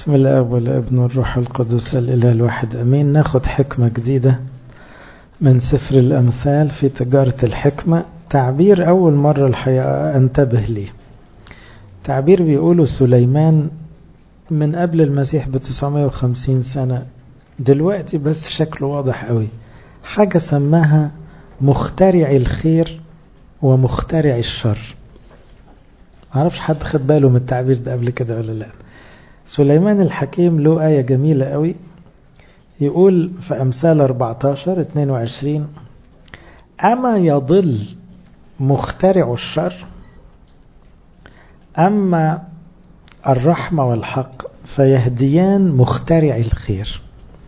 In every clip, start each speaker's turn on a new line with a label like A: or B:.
A: بسم الله والابن والروح القدس الإله الواحد أمين ناخد حكمة جديدة من سفر الأمثال في تجارة الحكمة تعبير أول مرة الحقيقة أنتبه ليه تعبير بيقوله سليمان من قبل المسيح ب 950 سنة دلوقتي بس شكله واضح قوي حاجة سماها مخترع الخير ومخترع الشر معرفش حد خد باله من التعبير ده قبل كده ولا لا سليمان الحكيم له آية جميلة قوي يقول في أمثال 14 22 أما يضل مخترع الشر أما الرحمة والحق فيهديان مخترع الخير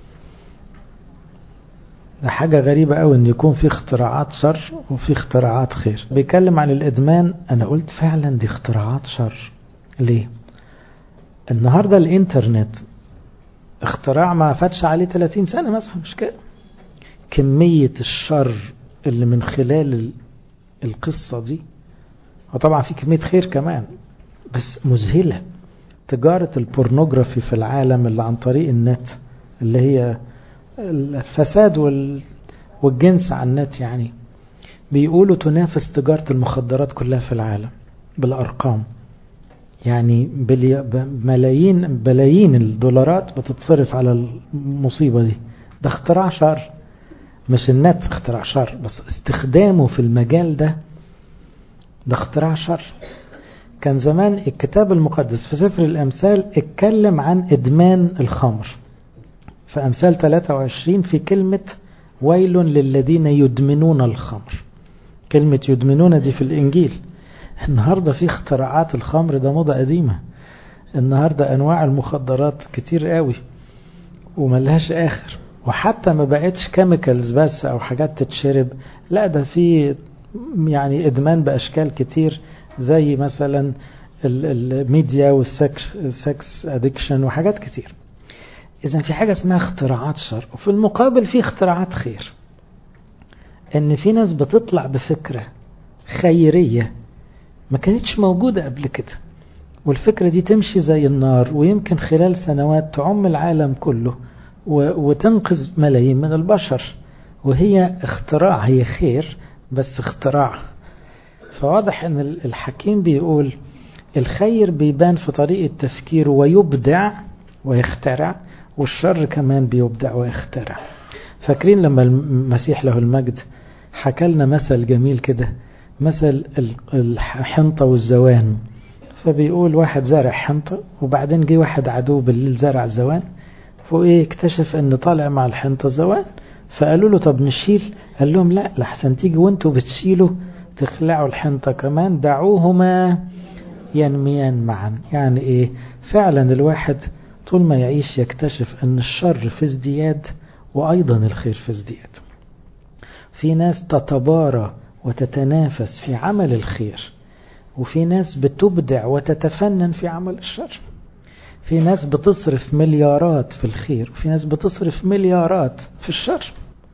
A: ده حاجة غريبة قوي ان يكون في اختراعات شر وفي اختراعات خير بيتكلم عن الادمان انا قلت فعلا دي اختراعات شر ليه النهاردة الانترنت اختراع ما فاتش عليه 30 سنة مثلا مش كده كمية الشر اللي من خلال القصة دي وطبعا في كمية خير كمان بس مذهلة تجارة البورنوغرافي في العالم اللي عن طريق النت اللي هي الفساد والجنس على النت يعني بيقولوا تنافس تجارة المخدرات كلها في العالم بالأرقام يعني بملايين بلايين الدولارات بتتصرف على المصيبة دي ده اختراع شر مش النت اختراع شر بس استخدامه في المجال ده ده اختراع شر كان زمان الكتاب المقدس في سفر الأمثال اتكلم عن إدمان الخمر في أمثال 23 في كلمة ويل للذين يدمنون الخمر كلمة يدمنون دي في الإنجيل النهاردة في اختراعات الخمر ده موضة قديمة النهاردة أنواع المخدرات كتير قوي وملهاش آخر وحتى ما بقتش كيميكالز بس أو حاجات تتشرب لا ده في يعني إدمان بأشكال كتير زي مثلا الميديا والسكس سكس ادكشن وحاجات كتير إذا في حاجة اسمها اختراعات شر وفي المقابل في اختراعات خير إن في ناس بتطلع بفكرة خيرية ما كانتش موجودة قبل كده والفكرة دي تمشي زي النار ويمكن خلال سنوات تعم العالم كله وتنقذ ملايين من البشر وهي اختراع هي خير بس اختراع فواضح ان الحكيم بيقول الخير بيبان في طريقة تفكيره ويبدع ويخترع والشر كمان بيبدع ويخترع فاكرين لما المسيح له المجد حكى لنا مثل جميل كده مثل الحنطة والزوان فبيقول واحد زارع حنطة وبعدين جه واحد عدو بالليل زرع زوان فايه اكتشف ان طالع مع الحنطة زوان فقالوا له طب نشيل قال لهم لا لحسن تيجي وانتوا بتشيلوا تخلعوا الحنطة كمان دعوهما ينميان معا يعني ايه فعلا الواحد طول ما يعيش يكتشف ان الشر في ازدياد وايضا الخير في ازدياد في ناس تتبارى وتتنافس في عمل الخير وفي ناس بتبدع وتتفنن في عمل الشر في ناس بتصرف مليارات في الخير وفي ناس بتصرف مليارات في الشر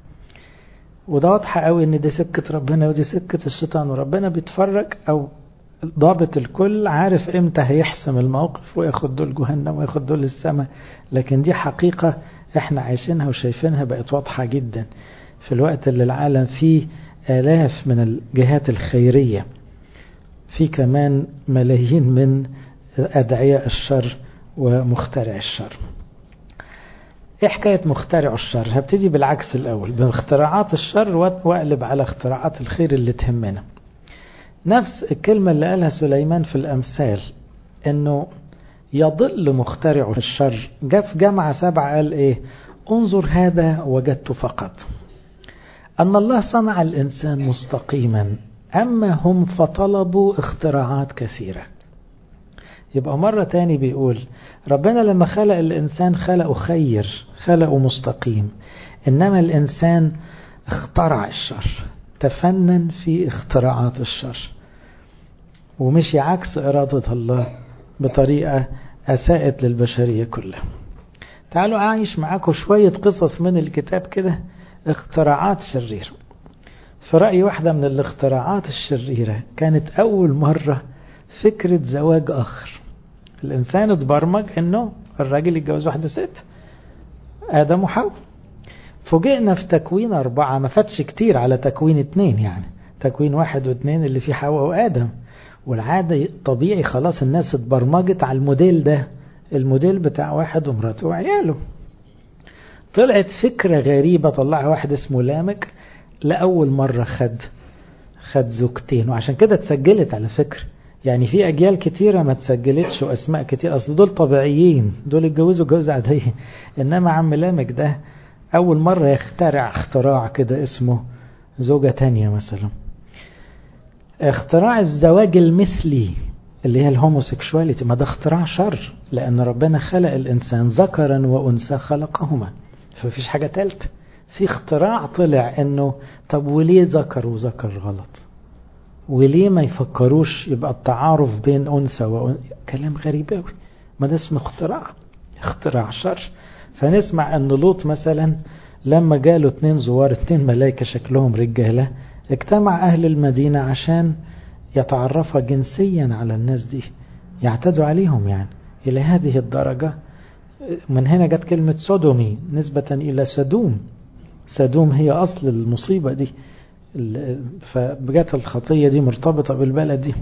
A: وده واضحة قوي ان دي سكة ربنا ودي سكة الشيطان وربنا بيتفرج او ضابط الكل عارف امتى هيحسم الموقف وياخد دول جهنم وياخد دول السماء لكن دي حقيقة احنا عايشينها وشايفينها بقت واضحة جدا في الوقت اللي العالم فيه آلاف من الجهات الخيرية في كمان ملايين من أدعياء الشر ومخترع الشر ايه حكاية مخترع الشر هبتدي بالعكس الأول باختراعات الشر وأقلب على اختراعات الخير اللي تهمنا نفس الكلمة اللي قالها سليمان في الأمثال انه يضل مخترع الشر جاء في جامعة سبعة قال ايه انظر هذا وجدت فقط أن الله صنع الإنسان مستقيما أما هم فطلبوا اختراعات كثيرة يبقى مرة تاني بيقول ربنا لما خلق الإنسان خلقه خير خلقه مستقيم إنما الإنسان اخترع الشر تفنن في اختراعات الشر ومشي عكس إرادة الله بطريقة أساءت للبشرية كلها تعالوا أعيش معاكم شوية قصص من الكتاب كده اختراعات شريرة في رأي واحدة من الاختراعات الشريرة كانت أول مرة فكرة زواج آخر الإنسان اتبرمج أنه الراجل يتجوز واحدة ست آدم وحواء فوجئنا في تكوين أربعة ما فاتش كتير على تكوين اتنين يعني تكوين واحد واثنين اللي فيه حواء وآدم والعادة طبيعي خلاص الناس اتبرمجت على الموديل ده الموديل بتاع واحد ومراته وعياله طلعت فكرة غريبة طلعها واحد اسمه لامك لأول مرة خد خد زوجتين وعشان كده اتسجلت على فكرة يعني في أجيال كتيرة ما تسجلتش وأسماء كتير أصل دول طبيعيين دول اتجوزوا جوز عادية إنما عم لامك ده أول مرة يخترع اختراع كده اسمه زوجة تانية مثلا اختراع الزواج المثلي اللي هي الهوموسيكشواليتي ما ده اختراع شر لأن ربنا خلق الإنسان ذكرا وأنثى خلقهما فمفيش حاجة تالتة في اختراع طلع انه طب وليه ذكر وذكر غلط وليه ما يفكروش يبقى التعارف بين أنثى وأنثى كلام غريب قوي ما ده اسمه اختراع اختراع شر فنسمع ان لوط مثلا لما جاله اتنين زوار اتنين ملايكة شكلهم رجالة اجتمع أهل المدينة عشان يتعرفوا جنسيا على الناس دي يعتدوا عليهم يعني إلى هذه الدرجة من هنا جت كلمة سودومي نسبة إلى سدوم سدوم هي أصل المصيبة دي فبجت الخطية دي مرتبطة بالبلد دي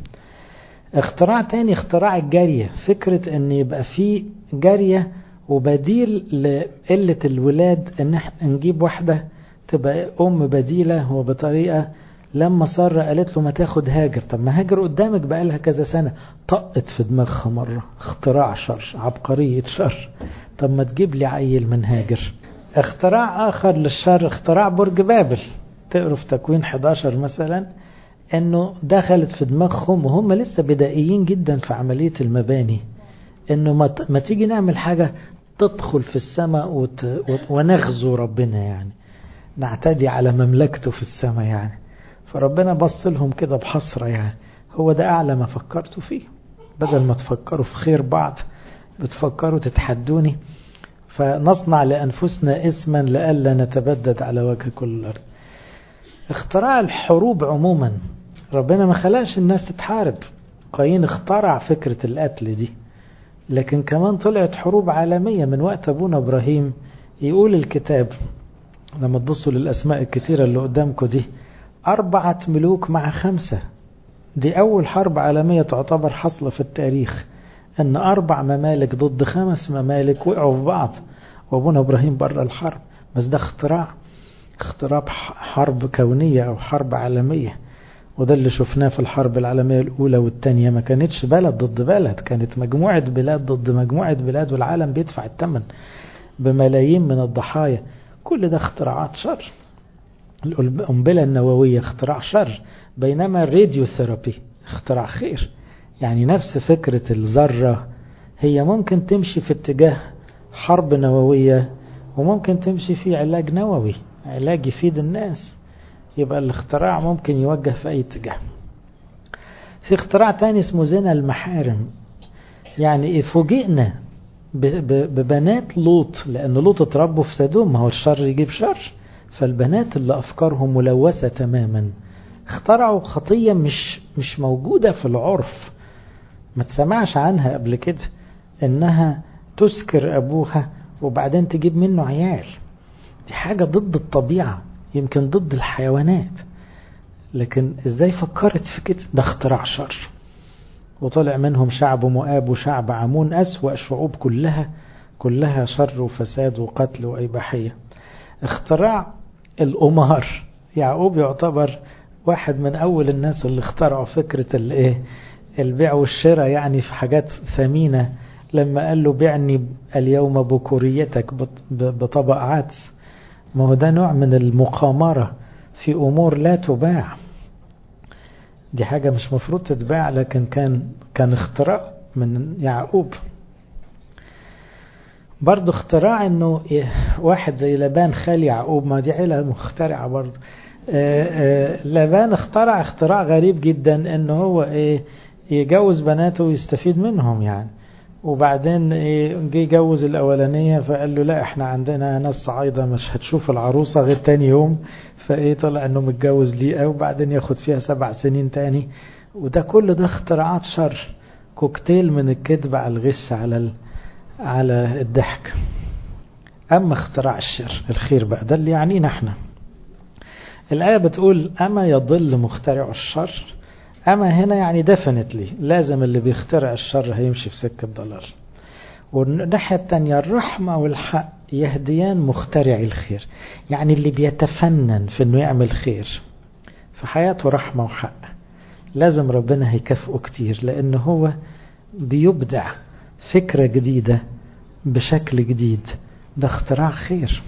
A: اختراع تاني اختراع الجارية فكرة ان يبقى في جارية وبديل لقلة الولاد ان احنا نجيب واحدة تبقى ام بديلة وبطريقة لما سارة قالت له ما تاخد هاجر طب ما هاجر قدامك بقالها كذا سنة طقت في دماغها مرة اختراع شر عبقرية شر طب ما تجيب لي عيل من هاجر اختراع آخر للشر اختراع برج بابل تقروا في تكوين 11 مثلا انه دخلت في دماغهم وهم لسه بدائيين جدا في عملية المباني انه ما, ما تيجي نعمل حاجة تدخل في السماء وت... ونغزو ربنا يعني نعتدي على مملكته في السماء يعني فربنا بص لهم كده بحسرة يعني هو ده أعلى ما فكرتوا فيه بدل ما تفكروا في خير بعض بتفكروا تتحدوني فنصنع لأنفسنا اسما لألا نتبدد على وجه كل الأرض اختراع الحروب عموما ربنا ما خلقش الناس تتحارب قايين اخترع فكرة القتل دي لكن كمان طلعت حروب عالمية من وقت أبونا إبراهيم يقول الكتاب لما تبصوا للأسماء الكتيرة اللي قدامكم دي أربعة ملوك مع خمسة دي أول حرب عالمية تعتبر حصلة في التاريخ أن أربع ممالك ضد خمس ممالك وقعوا في بعض وأبونا إبراهيم بره الحرب بس ده اختراع اختراع حرب كونية أو حرب عالمية وده اللي شفناه في الحرب العالمية الأولى والثانية ما كانتش بلد ضد بلد كانت مجموعة بلاد ضد مجموعة بلاد والعالم بيدفع الثمن بملايين من الضحايا كل ده اختراعات شر القنبلة النووية اختراع شر بينما الراديو ثيرابي اختراع خير يعني نفس فكرة الذرة هي ممكن تمشي في اتجاه حرب نووية وممكن تمشي في علاج نووي علاج يفيد الناس يبقى الاختراع ممكن يوجه في أي اتجاه في اختراع تاني اسمه زنا المحارم يعني فوجئنا ببنات لوط لأن لوط اتربوا في سدوم ما هو الشر يجيب شر فالبنات اللي أفكارهم ملوثة تماما اخترعوا خطية مش مش موجودة في العرف ما تسمعش عنها قبل كده انها تسكر ابوها وبعدين تجيب منه عيال دي حاجة ضد الطبيعة يمكن ضد الحيوانات لكن ازاي فكرت في كده ده اختراع شر وطلع منهم شعب مؤاب وشعب عمون أسوأ شعوب كلها كلها شر وفساد وقتل وإباحية اختراع الأمار يعقوب يعتبر واحد من أول الناس اللي اخترعوا فكرة الايه البيع والشراء يعني في حاجات ثمينة لما قال له بعني اليوم بكوريتك بطبق عدس ما هو ده نوع من المقامرة في أمور لا تباع دي حاجة مش مفروض تتباع لكن كان كان اختراع من يعقوب برضه اختراع انه واحد زي لبان خال يعقوب ما دي عيلة مخترعة برضه لبان اخترع اختراع غريب جدا انه هو ايه يجوز بناته ويستفيد منهم يعني وبعدين جه يجوز الاولانيه فقال له لا احنا عندنا ناس صعايده مش هتشوف العروسه غير تاني يوم فايه طلع انه متجوز ليه وبعدين ياخد فيها سبع سنين تاني وده كل ده اختراعات شر كوكتيل من الكذب على الغش على ال... على الضحك أما اختراع الشر الخير بقى ده اللي يعنينا احنا الآية بتقول أما يضل مخترع الشر أما هنا يعني definitely لازم اللي بيخترع الشر هيمشي في سكة ضلال والناحية التانية الرحمة والحق يهديان مخترعي الخير يعني اللي بيتفنن في انه يعمل خير في حياته رحمة وحق لازم ربنا هيكافئه كتير لأن هو بيبدع فكرة جديدة بشكل جديد ده اختراع خير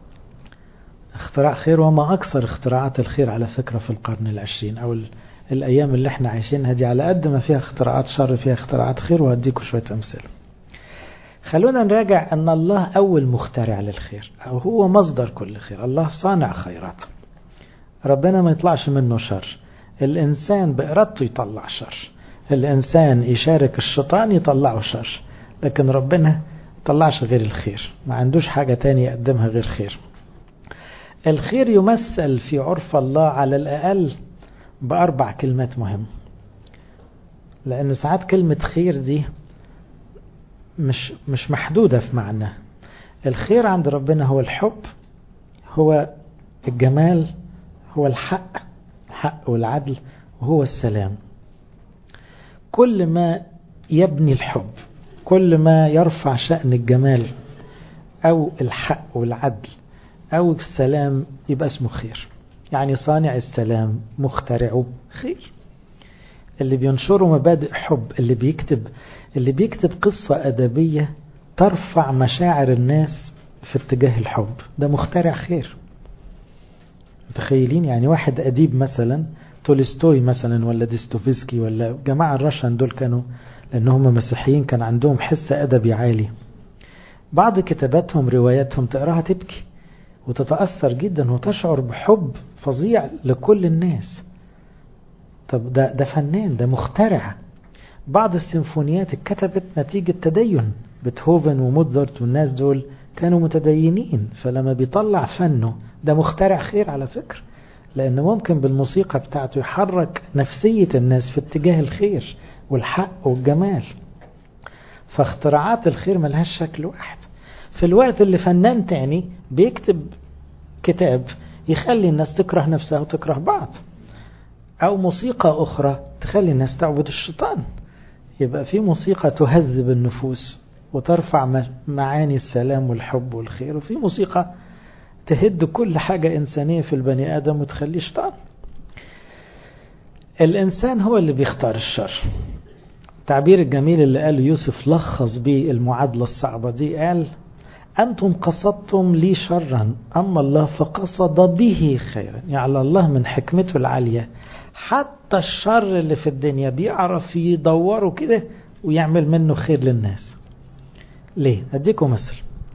A: اختراع خير وما أكثر اختراعات الخير على فكرة في القرن العشرين أو الأيام اللي احنا عايشينها دي على قد ما فيها اختراعات شر فيها اختراعات خير وهديكم شوية أمثلة خلونا نراجع أن الله أول مخترع للخير أو هو مصدر كل خير الله صانع خيرات ربنا ما يطلعش منه شر الإنسان بإرادته يطلع شر الإنسان يشارك الشيطان يطلعه شر لكن ربنا طلعش غير الخير ما عندوش حاجة تانية يقدمها غير خير الخير يمثل في عرف الله على الأقل بأربع كلمات مهمة لأن ساعات كلمة خير دي مش مش محدودة في معنى الخير عند ربنا هو الحب هو الجمال هو الحق الحق والعدل وهو السلام كل ما يبني الحب كل ما يرفع شأن الجمال أو الحق والعدل أو السلام يبقى اسمه خير يعني صانع السلام مخترعه خير اللي بينشروا مبادئ حب اللي بيكتب اللي بيكتب قصة أدبية ترفع مشاعر الناس في اتجاه الحب ده مخترع خير متخيلين يعني واحد أديب مثلا تولستوي مثلا ولا ديستوفسكي ولا جماعة الرشن دول كانوا لأن هم مسيحيين كان عندهم حس أدبي عالي بعض كتاباتهم رواياتهم تقراها تبكي وتتأثر جدا وتشعر بحب فظيع لكل الناس طب ده, ده فنان ده مخترع بعض السيمفونيات اتكتبت نتيجة تدين بيتهوفن وموتزارت والناس دول كانوا متدينين فلما بيطلع فنه ده مخترع خير على فكرة لأن ممكن بالموسيقى بتاعته يحرك نفسية الناس في اتجاه الخير والحق والجمال فاختراعات الخير ملهاش شكل واحد في الوقت اللي فنان تاني بيكتب كتاب يخلي الناس تكره نفسها وتكره بعض أو موسيقى أخرى تخلي الناس تعبد الشيطان يبقى في موسيقى تهذب النفوس وترفع معاني السلام والحب والخير وفي موسيقى تهد كل حاجة إنسانية في البني آدم وتخليه شيطان الإنسان هو اللي بيختار الشر التعبير الجميل اللي قاله يوسف لخص بيه المعادلة الصعبة دي قال أنتم قصدتم لي شرا أما الله فقصد به خيرا يعني الله من حكمته العالية حتى الشر اللي في الدنيا بيعرف يدوره كده ويعمل منه خير للناس ليه؟ أديكم مثل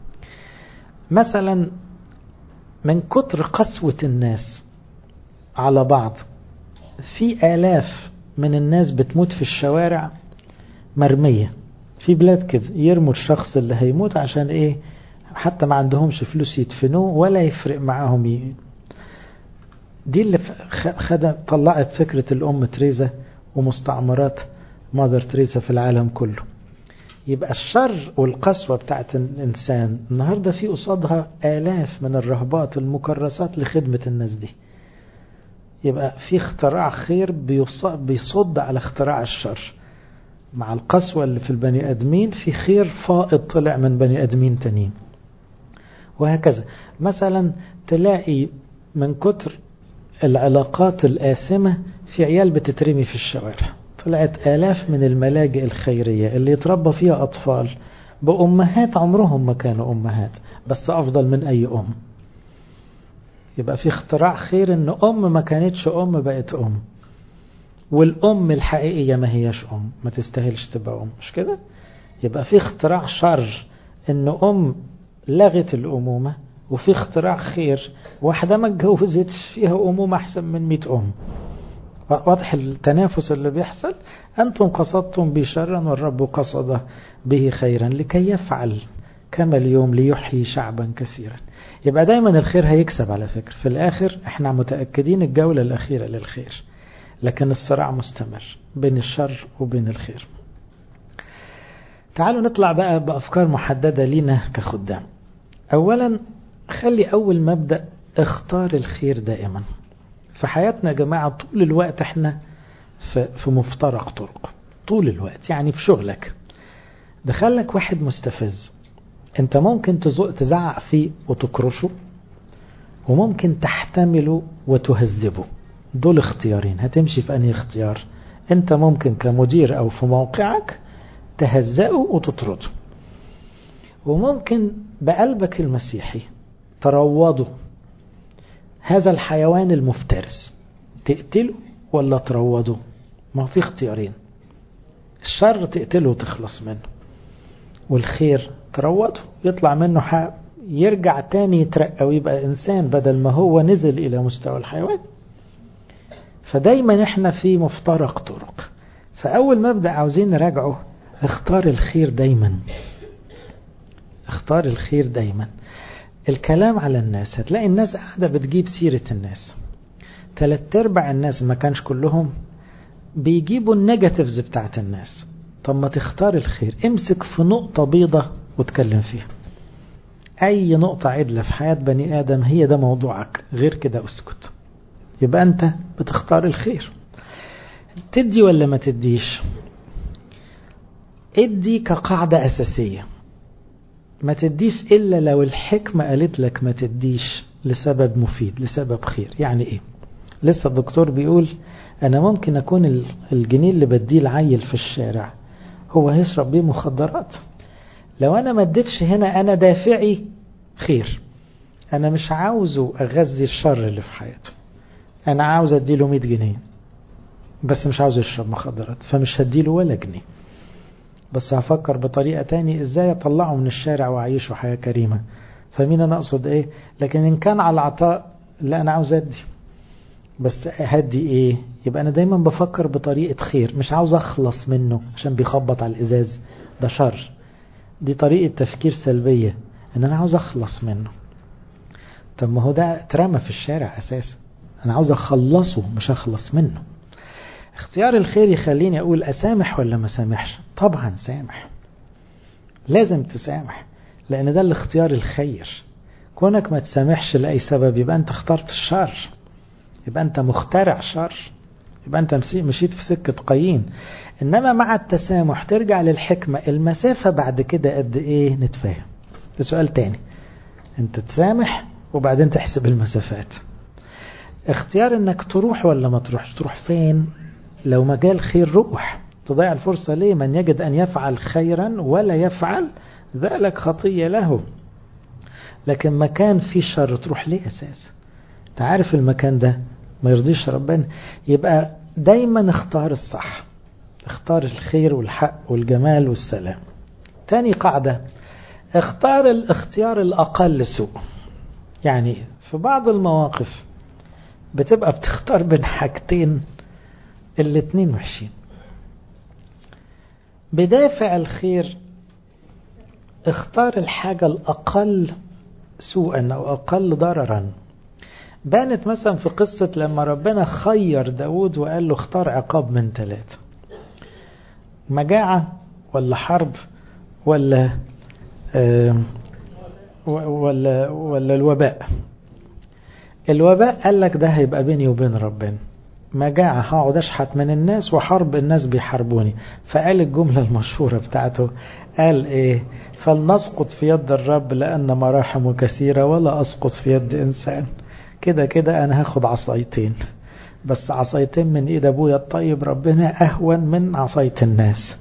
A: مثلا من كتر قسوة الناس على بعض في آلاف من الناس بتموت في الشوارع مرمية في بلاد كده يرموا الشخص اللي هيموت عشان ايه حتى ما عندهمش فلوس يدفنوه ولا يفرق معاهم ي... دي اللي خد طلعت فكرة الأم تريزا ومستعمرات مادر تريزا في العالم كله يبقى الشر والقسوة بتاعت الإنسان النهاردة في قصادها آلاف من الرهبات المكرسات لخدمة الناس دي يبقى في اختراع خير بيصد على اختراع الشر مع القسوة اللي في البني أدمين في خير فائض طلع من بني أدمين تانيين وهكذا مثلا تلاقي من كتر العلاقات الآثمة في عيال بتترمي في الشوارع طلعت آلاف من الملاجئ الخيرية اللي يتربى فيها أطفال بأمهات عمرهم ما كانوا أمهات بس أفضل من أي أم يبقى في اختراع خير ان أم ما كانتش أم بقت أم والأم الحقيقية ما هياش أم ما تستاهلش تبقى أم مش كده يبقى في اختراع شر ان أم لغت الأمومة وفي اختراع خير واحدة ما اتجوزتش فيها أمومة أحسن من 100 أم واضح التنافس اللي بيحصل أنتم قصدتم بشرا والرب قصد به خيرا لكي يفعل كما اليوم ليحيي شعبا كثيرا يبقى دايما الخير هيكسب على فكرة في الآخر احنا متأكدين الجولة الأخيرة للخير لكن الصراع مستمر بين الشر وبين الخير تعالوا نطلع بقى بأفكار محددة لينا كخدام أولا خلي أول مبدأ اختار الخير دائما في حياتنا يا جماعة طول الوقت احنا في مفترق طرق طول الوقت يعني في شغلك دخلك واحد مستفز انت ممكن تزعق فيه وتكرشه وممكن تحتمله وتهذبه دول اختيارين هتمشي في أنهي اختيار انت ممكن كمدير او في موقعك تهزئه وتطرده وممكن بقلبك المسيحي تروضه هذا الحيوان المفترس تقتله ولا تروضه ما في اختيارين الشر تقتله وتخلص منه والخير تروضه يطلع منه حق يرجع تاني يترقى ويبقى إنسان بدل ما هو نزل إلى مستوى الحيوان فدايما احنا في مفترق طرق فأول مبدأ عاوزين نراجعه اختار الخير دايما اختار الخير دايما الكلام على الناس هتلاقي الناس قاعدة بتجيب سيرة الناس تلات ارباع الناس ما كانش كلهم بيجيبوا النيجاتيفز بتاعت الناس طب ما تختار الخير امسك في نقطة بيضة وتكلم فيها اي نقطة عدلة في حياة بني ادم هي ده موضوعك غير كده اسكت يبقى انت بتختار الخير تدي ولا ما تديش ادي كقاعدة اساسية ما تديش الا لو الحكمة قالت لك ما تديش لسبب مفيد لسبب خير يعني ايه لسه الدكتور بيقول انا ممكن اكون الجنيه اللي بديه العيل في الشارع هو هيشرب بيه مخدرات لو انا ما اديتش هنا انا دافعي خير انا مش عاوزه اغذي الشر اللي في حياته انا عاوز اديله 100 جنيه بس مش عاوز يشرب مخدرات فمش هديله ولا جنيه بس هفكر بطريقة تاني ازاي اطلعه من الشارع واعيشه حياة كريمة فمين انا اقصد ايه لكن ان كان على العطاء لا انا عاوز ادي بس هدي ايه يبقى انا دايما بفكر بطريقة خير مش عاوز اخلص منه عشان بيخبط على الازاز ده شر دي طريقة تفكير سلبية ان انا عاوز اخلص منه طب ما هو ده اترمى في الشارع اساسا انا عاوز اخلصه مش اخلص منه اختيار الخير يخليني اقول اسامح ولا ما سامحش طبعا سامح لازم تسامح لان ده الاختيار الخير كونك ما تسامحش لاي سبب يبقى انت اخترت الشر يبقى انت مخترع شر يبقى انت مشيت في سكة قايين انما مع التسامح ترجع للحكمة المسافة بعد كده قد ايه نتفاهم ده سؤال تاني انت تسامح وبعدين تحسب المسافات اختيار انك تروح ولا ما تروحش تروح فين لو مجال خير روح تضيع الفرصة ليه من يجد أن يفعل خيرا ولا يفعل ذلك خطية له لكن مكان فيه شر تروح ليه أساس تعرف المكان ده ما يرضيش ربنا يبقى دايما اختار الصح اختار الخير والحق والجمال والسلام تاني قاعدة اختار الاختيار الأقل سوء يعني في بعض المواقف بتبقى بتختار بين حاجتين الاتنين وحشين بدافع الخير اختار الحاجة الأقل سوءا أو أقل ضررا بانت مثلا في قصة لما ربنا خير داود وقال له اختار عقاب من ثلاثة مجاعة ولا حرب ولا آه ولا ولا الوباء الوباء قال لك ده هيبقى بيني وبين ربنا مجاعة هقعد اشحت من الناس وحرب الناس بيحاربوني فقال الجملة المشهورة بتاعته قال ايه فلنسقط في يد الرب لأن مراحمه كثيرة ولا أسقط في يد إنسان كده كده أنا هاخد عصايتين بس عصايتين من إيد أبويا الطيب ربنا أهون من عصاية الناس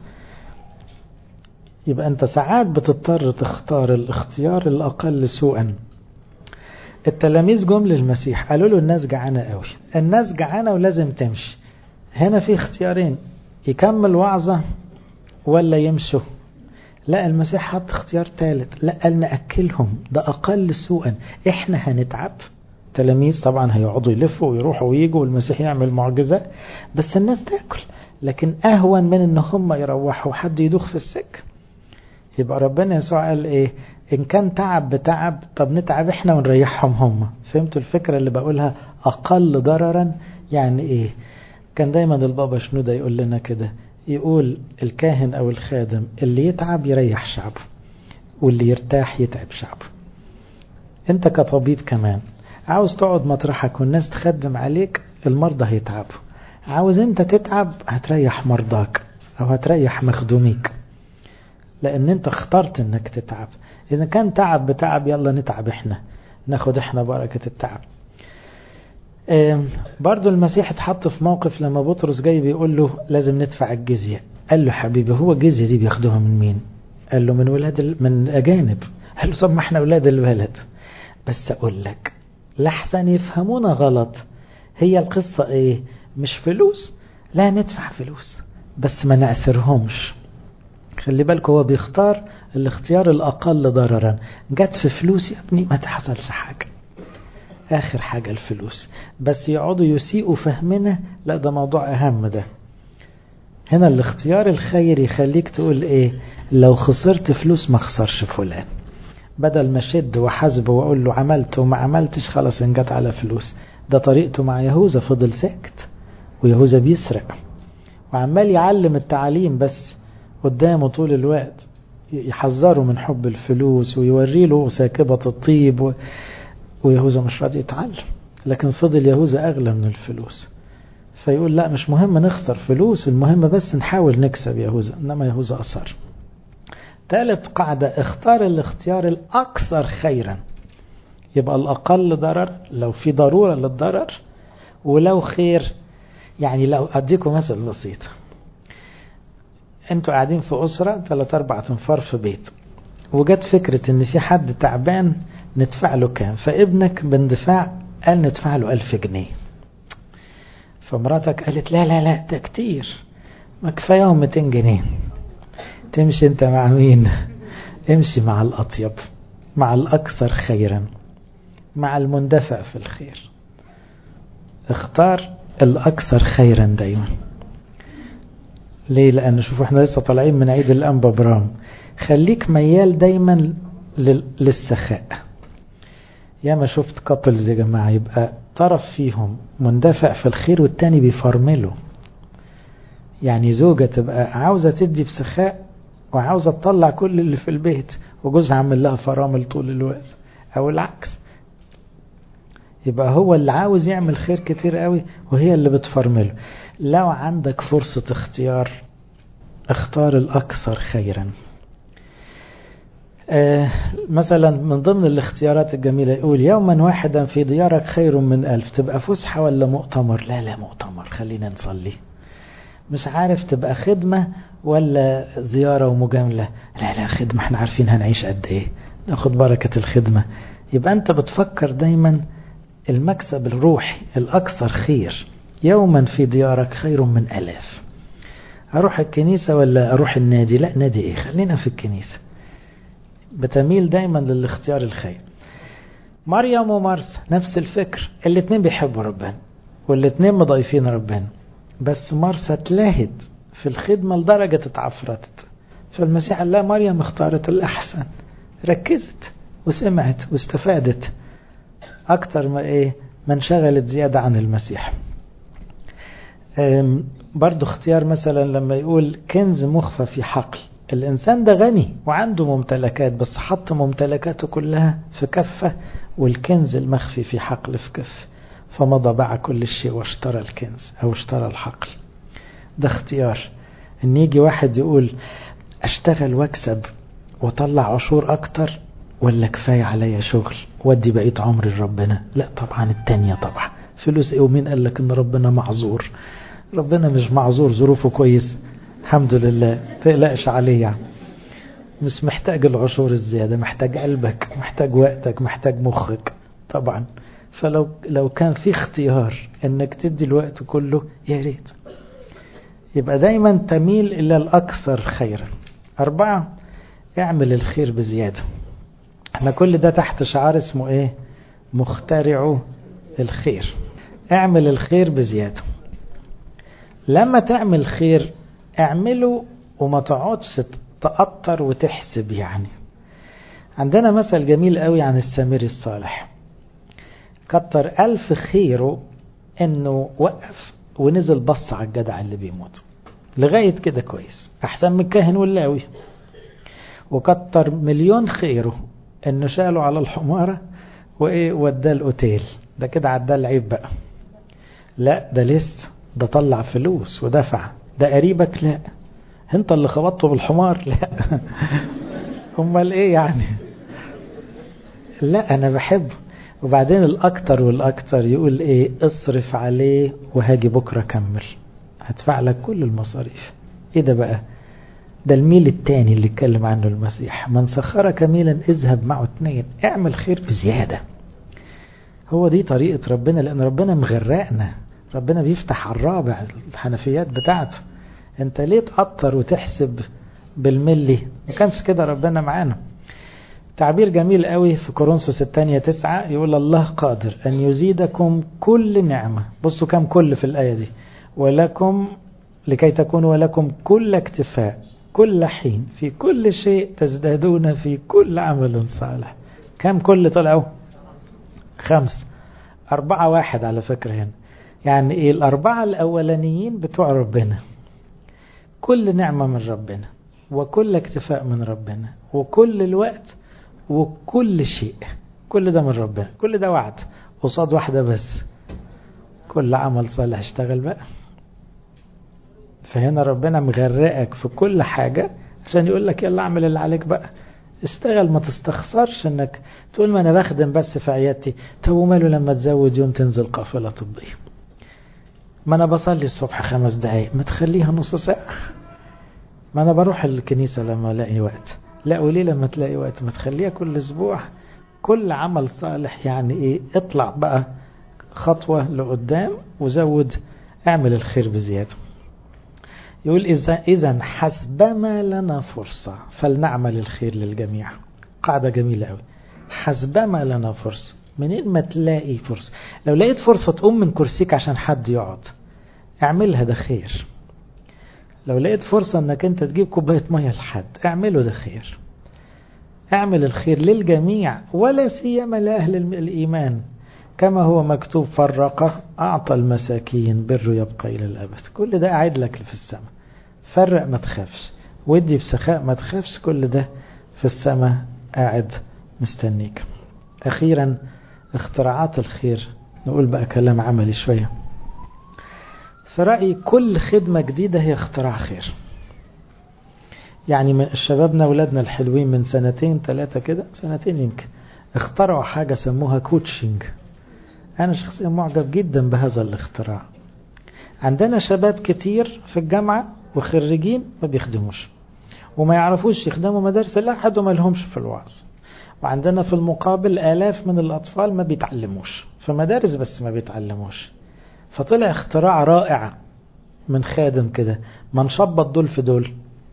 A: يبقى أنت ساعات بتضطر تختار الاختيار الأقل سوءا التلاميذ جم للمسيح قالوا له الناس جعانة قوي الناس جعانة ولازم تمشي هنا في اختيارين يكمل وعظة ولا يمشوا لا المسيح حط اختيار ثالث لا قال نأكلهم ده أقل سوءا احنا هنتعب تلاميذ طبعا هيقعدوا يلفوا ويروحوا ويجوا والمسيح يعمل معجزة بس الناس تاكل لكن أهون من ان هم يروحوا حد يدوخ في السكة يبقى ربنا يسوع قال ايه ان كان تعب بتعب طب نتعب احنا ونريحهم هم فهمتوا الفكرة اللي بقولها اقل ضررا يعني ايه كان دايما البابا شنودة يقول لنا كده يقول الكاهن أو الخادم اللي يتعب يريح شعبه واللي يرتاح يتعب شعبه انت كطبيب كمان عاوز تقعد مطرحك والناس تخدم عليك المرضى هيتعبوا عاوز انت تتعب هتريح مرضاك او هتريح مخدوميك لان انت اخترت انك تتعب اذا كان تعب بتعب يلا نتعب احنا ناخد احنا بركة التعب برضو المسيح اتحط في موقف لما بطرس جاي بيقول له لازم ندفع الجزية قال له حبيبي هو الجزية دي بياخدوها من مين قال له من ولاد من أجانب قال له طب ما احنا ولاد البلد بس أقول لك لحسن يفهمونا غلط هي القصة ايه مش فلوس لا ندفع فلوس بس ما نأثرهمش خلي بالك هو بيختار الاختيار الأقل ضررا جت في فلوس يا ابني ما تحصلش حاجة آخر حاجة الفلوس بس يقعدوا يسيئوا فهمنا لا ده موضوع أهم ده هنا الاختيار الخير يخليك تقول ايه لو خسرت فلوس ما خسرش فلان بدل ما شد وحسب واقول له عملت وما عملتش خلاص ان جت على فلوس ده طريقته مع يهوذا فضل ساكت ويهوذا بيسرق وعمال يعلم التعاليم بس قدامه طول الوقت يحذره من حب الفلوس ويوري له ساكبة الطيب و... ويهوذا مش راضي يتعلم لكن فضل يهوذا أغلى من الفلوس فيقول لا مش مهم نخسر فلوس المهم بس نحاول نكسب يهوذا إنما يهوذا أصر ثالث قاعدة اختار الاختيار الأكثر خيرا يبقى الأقل ضرر لو في ضرورة للضرر ولو خير يعني لو أديكم مثل بسيط انتوا قاعدين في أسرة ثلاث أربع تنفار في بيت وجت فكرة إن في حد تعبان ندفع له كام فابنك باندفاع قال ندفع له ألف جنيه فمراتك قالت لا لا لا ده كتير ما كفايهم 200 جنيه تمشي انت مع مين امشي مع الأطيب مع الأكثر خيرا مع المندفع في الخير اختار الأكثر خيرا دايما ليه لأن شوفوا احنا لسه طالعين من عيد الأنبا برام خليك ميال دايما للسخاء يا ما شفت كابلز يا جماعة يبقى طرف فيهم مندفع في الخير والتاني بيفرمله يعني زوجة تبقى عاوزة تدي بسخاء وعاوزة تطلع كل اللي في البيت وجوزها عامل لها فرامل طول الوقت أو العكس يبقى هو اللي عاوز يعمل خير كتير قوي وهي اللي بتفرمله لو عندك فرصة اختيار اختار الأكثر خيرا آه مثلا من ضمن الاختيارات الجميلة يقول يوما واحدا في ديارك خير من ألف تبقى فسحة ولا مؤتمر لا لا مؤتمر خلينا نصلي مش عارف تبقى خدمة ولا زيارة ومجاملة لا لا خدمة احنا عارفين هنعيش قد ايه ناخد بركة الخدمة يبقى انت بتفكر دايما المكسب الروحي الأكثر خير يوما في ديارك خير من ألاف أروح الكنيسة ولا أروح النادي لا نادي إيه خلينا في الكنيسة بتميل دايما للاختيار الخير مريم ومارس نفس الفكر الاتنين بيحبوا ربنا والاتنين مضايفين ربنا بس مرسى اتلهت في الخدمة لدرجة اتعفرتت فالمسيح قال لا مريم اختارت الأحسن ركزت وسمعت واستفادت أكتر ما إيه ما انشغلت زيادة عن المسيح برضو اختيار مثلا لما يقول كنز مخفى في حقل الإنسان ده غني وعنده ممتلكات بس حط ممتلكاته كلها في كفة والكنز المخفي في حقل في كفة فمضى باع كل شيء واشترى الكنز أو اشترى الحقل ده اختيار ان يجي واحد يقول اشتغل واكسب واطلع عشور اكتر ولا كفاية عليا شغل ودي بقيت عمري لربنا لا طبعا التانية طبعا فلوس ايه ومين قال لك ان ربنا معذور ربنا مش معذور ظروفه كويس الحمد لله تقلقش عليه يعني مش محتاج العشور الزيادة محتاج قلبك محتاج وقتك محتاج مخك طبعا فلو لو كان في اختيار انك تدي الوقت كله يا ريت يبقى دايما تميل الى الاكثر خيرا اربعة اعمل الخير بزيادة احنا كل ده تحت شعار اسمه ايه مخترع الخير اعمل الخير بزيادة لما تعمل خير اعمله وما تقعدش تقطر وتحسب يعني عندنا مثل جميل قوي عن السامري الصالح كتر ألف خيره انه وقف ونزل بص على الجدع اللي بيموت لغاية كده كويس أحسن من الكاهن واللاوي وكتر مليون خيره إنه شاله على الحمارة وإيه وداه الأوتيل ده كده عداه العيب بقى لا ده لسه ده طلع فلوس ودفع ده قريبك لا انت اللي خبطته بالحمار لا امال ايه يعني لا انا بحبه وبعدين الاكتر والاكتر يقول ايه اصرف عليه وهاجي بكرة كمل هدفع لك كل المصاريف ايه ده بقى ده الميل التاني اللي اتكلم عنه المسيح من سخرك ميلا اذهب معه اتنين اعمل خير بزيادة هو دي طريقة ربنا لان ربنا مغرقنا ربنا بيفتح على الرابع الحنفيات بتاعته انت ليه تقطر وتحسب بالملي ما كانش كده ربنا معانا تعبير جميل قوي في كورنثوس الثانية تسعة يقول الله قادر أن يزيدكم كل نعمة بصوا كم كل في الآية دي ولكم لكي تكونوا ولكم كل اكتفاء كل حين في كل شيء تزدادون في كل عمل صالح كم كل طلعوا خمس أربعة واحد على فكرة هنا يعني إيه الأربعة الأولانيين بتوع ربنا كل نعمة من ربنا وكل اكتفاء من ربنا وكل الوقت وكل شيء كل ده من ربنا كل ده وعد قصاد واحدة بس كل عمل صالح اشتغل بقى فهنا ربنا مغرقك في كل حاجة عشان يقول لك يلا اعمل اللي عليك بقى اشتغل ما تستخسرش انك تقول ما انا بخدم بس في عيادتي طب وماله لما تزود يوم تنزل قافلة طبية ما انا بصلي الصبح خمس دقايق ما تخليها نص ساعة ما انا بروح الكنيسة لما الاقي وقت لا وليه لما تلاقي وقت ما تخليها كل اسبوع كل عمل صالح يعني ايه اطلع بقى خطوة لقدام وزود اعمل الخير بزيادة يقول إذا إذا حسبما لنا فرصة فلنعمل الخير للجميع قاعدة جميلة قوي حسبما لنا فرصة منين ما تلاقي فرصة لو لقيت فرصة تقوم من كرسيك عشان حد يقعد اعملها ده خير لو لقيت فرصة انك انت تجيب كوباية مية لحد اعمله ده خير اعمل الخير للجميع ولا سيما لأهل الإيمان كما هو مكتوب فرق أعطى المساكين بر يبقى إلى الأبد كل ده قاعد لك في السماء فرق ما تخافش ودي في سخاء ما تخافش كل ده في السماء قاعد مستنيك أخيرا اختراعات الخير نقول بقى كلام عملي شوية في رأيي كل خدمة جديدة هي اختراع خير يعني من شبابنا ولادنا الحلوين من سنتين ثلاثة كده سنتين يمكن اخترعوا حاجة سموها كوتشنج أنا شخصيا معجب جدا بهذا الاختراع عندنا شباب كتير في الجامعة وخريجين ما بيخدموش وما يعرفوش يخدموا مدارس الأحد وما لهمش في الوعظ وعندنا في المقابل آلاف من الأطفال ما بيتعلموش في مدارس بس ما بيتعلموش فطلع اختراع رائع من خادم كده ما نشبط دول في دول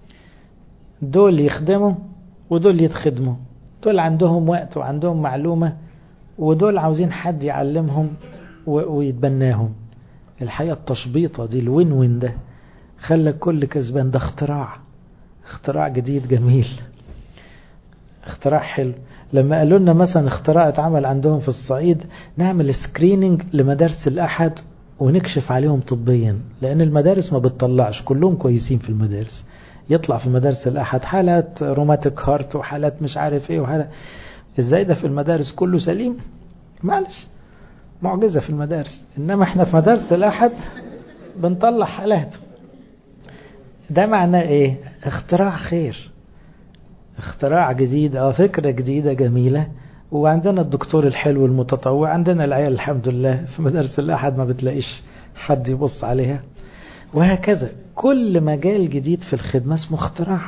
A: دول يخدموا ودول يتخدموا دول عندهم وقت وعندهم معلومة ودول عاوزين حد يعلمهم ويتبناهم الحقيقة التشبيطة دي الوين وين ده خلى كل كسبان ده اختراع اختراع جديد جميل اختراع حلو لما قالوا لنا مثلا اختراع اتعمل عندهم في الصعيد نعمل سكريننج لمدارس الأحد ونكشف عليهم طبيا لأن المدارس ما بتطلعش كلهم كويسين في المدارس يطلع في مدارس الأحد حالات روماتيك هارت وحالات مش عارف ايه وحالات ازاي ده في المدارس كله سليم معلش معجزة في المدارس انما احنا في مدارس الأحد بنطلع حالات ده معناه ايه اختراع خير اختراع جديد اه فكرة جديدة جميلة وعندنا الدكتور الحلو المتطوع عندنا العيال الحمد لله في مدارس الأحد ما بتلاقيش حد يبص عليها وهكذا كل مجال جديد في الخدمة اسمه اختراع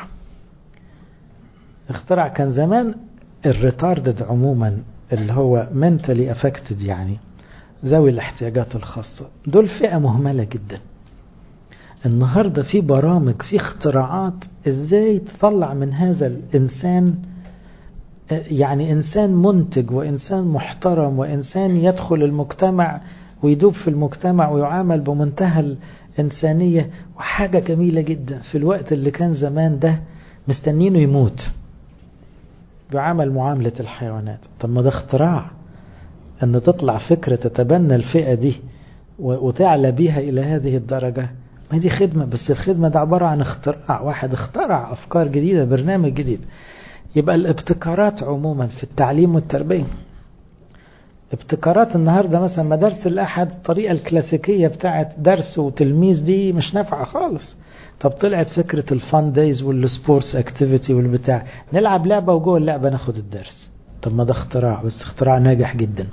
A: اختراع كان زمان الريتاردد عموما اللي هو mentally affected يعني ذوي الاحتياجات الخاصة دول فئة مهملة جدا النهاردة في برامج في اختراعات ازاي تطلع من هذا الانسان يعني انسان منتج وانسان محترم وانسان يدخل المجتمع ويدوب في المجتمع ويعامل بمنتهى الانسانية وحاجة جميلة جدا في الوقت اللي كان زمان ده مستنينه يموت بيعامل معاملة الحيوانات طب ما ده اختراع ان تطلع فكرة تتبنى الفئة دي وتعلى بيها الى هذه الدرجة ما دي خدمة بس الخدمة ده عبارة عن اختراع واحد اخترع أفكار جديدة برنامج جديد يبقى الابتكارات عموما في التعليم والتربية ابتكارات النهاردة مثلا مدارس الأحد الطريقة الكلاسيكية بتاعت درس وتلميذ دي مش نافعة خالص طب طلعت فكرة الفان دايز والسبورتس اكتيفيتي والبتاع نلعب لعبة وجوه اللعبة ناخد الدرس طب ما ده اختراع بس اختراع ناجح جدا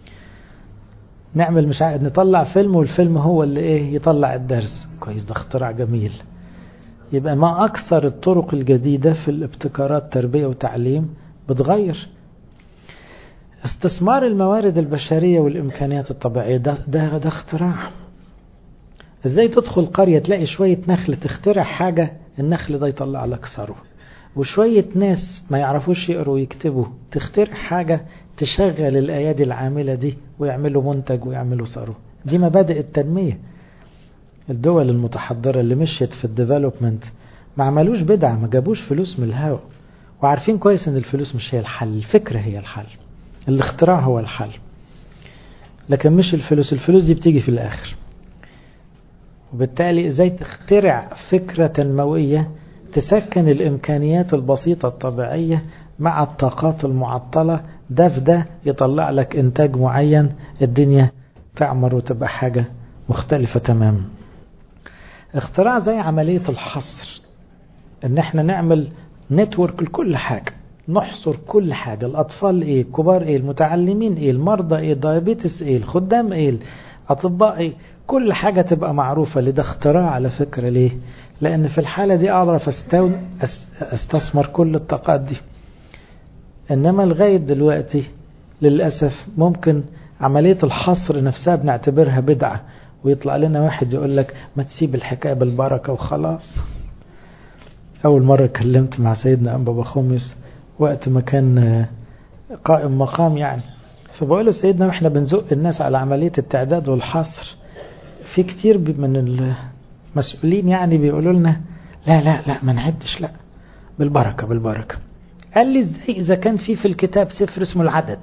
A: نعمل مش عارف نطلع فيلم والفيلم هو اللي ايه يطلع الدرس كويس ده اختراع جميل يبقى ما اكثر الطرق الجديدة في الابتكارات تربية وتعليم بتغير استثمار الموارد البشرية والامكانيات الطبيعية ده ده, ده اختراع ازاي تدخل قرية تلاقي شوية نخل تخترع حاجة النخل ده يطلع لك ثروة وشوية ناس ما يعرفوش يقروا ويكتبوا تخترع حاجة تشغل الأيادي العاملة دي ويعملوا منتج ويعملوا ثروة دي مبادئ التنمية الدول المتحضرة اللي مشيت في الديفلوبمنت ما عملوش بدعة ما جابوش فلوس من الهواء وعارفين كويس ان الفلوس مش هي الحل الفكرة هي الحل الاختراع هو الحل لكن مش الفلوس الفلوس دي بتيجي في الآخر وبالتالي ازاي تخترع فكرة تنموية تسكن الإمكانيات البسيطة الطبيعية مع الطاقات المعطلة ده في ده يطلع لك إنتاج معين الدنيا تعمر وتبقى حاجة مختلفة تماما اختراع زي عملية الحصر ان احنا نعمل نتورك لكل حاجة نحصر كل حاجة الأطفال ايه الكبار ايه المتعلمين ايه المرضى ايه الدايابيتس ايه الخدام ايه الأطباء ايه كل حاجة تبقى معروفة لده اختراع على فكرة ليه لأن في الحالة دي أعرف أستثمر كل الطاقات دي إنما لغاية دلوقتي للأسف ممكن عملية الحصر نفسها بنعتبرها بدعة ويطلع لنا واحد يقول لك ما تسيب الحكاية بالبركة وخلاص أول مرة اتكلمت مع سيدنا أنبا بخوميس وقت ما كان قائم مقام يعني فبقول له سيدنا واحنا بنزق الناس على عملية التعداد والحصر في كتير من المسؤولين يعني بيقولوا لنا لا لا لا ما نعدش لا بالبركة بالبركة قال لي ازاي اذا كان في في الكتاب سفر اسمه العدد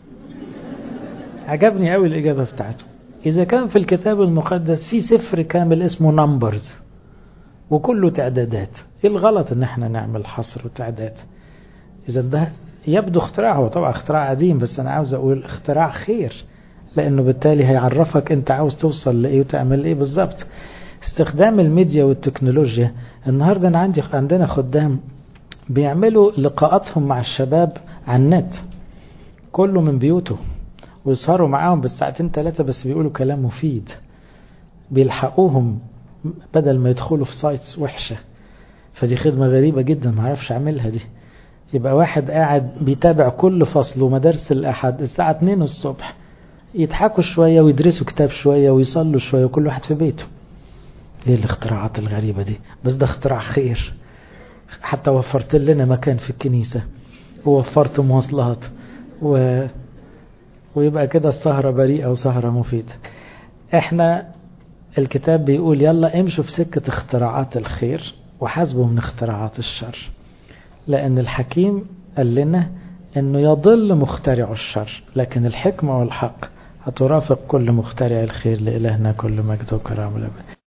A: عجبني قوي الاجابة بتاعته اذا كان في الكتاب المقدس في سفر كامل اسمه نمبرز وكله تعدادات ايه الغلط ان احنا نعمل حصر وتعداد اذا ده يبدو اختراع هو طبعا اختراع قديم بس انا عاوز اقول اختراع خير لانه بالتالي هيعرفك انت عاوز توصل لايه وتعمل ايه بالظبط استخدام الميديا والتكنولوجيا النهارده انا عندي عندنا خدام بيعملوا لقاءاتهم مع الشباب على النت كله من بيوته ويسهروا معاهم بالساعتين ثلاثة بس بيقولوا كلام مفيد بيلحقوهم بدل ما يدخلوا في سايتس وحشة فدي خدمة غريبة جدا ما اعرفش اعملها دي يبقى واحد قاعد بيتابع كل فصل ومدارس الأحد الساعة 2 الصبح يضحكوا شوية ويدرسوا كتاب شوية ويصلوا شوية وكل واحد في بيته ايه الاختراعات الغريبة دي بس ده اختراع خير حتى وفرت لنا مكان في الكنيسة ووفرت مواصلات و... ويبقى كده السهرة بريئة وسهرة مفيدة احنا الكتاب بيقول يلا امشوا في سكة اختراعات الخير وحاسبوا من اختراعات الشر لأن الحكيم قال لنا أنه يضل مخترع الشر لكن الحكمة والحق هترافق كل مخترع الخير لإلهنا كل مجد وكرامة الأبد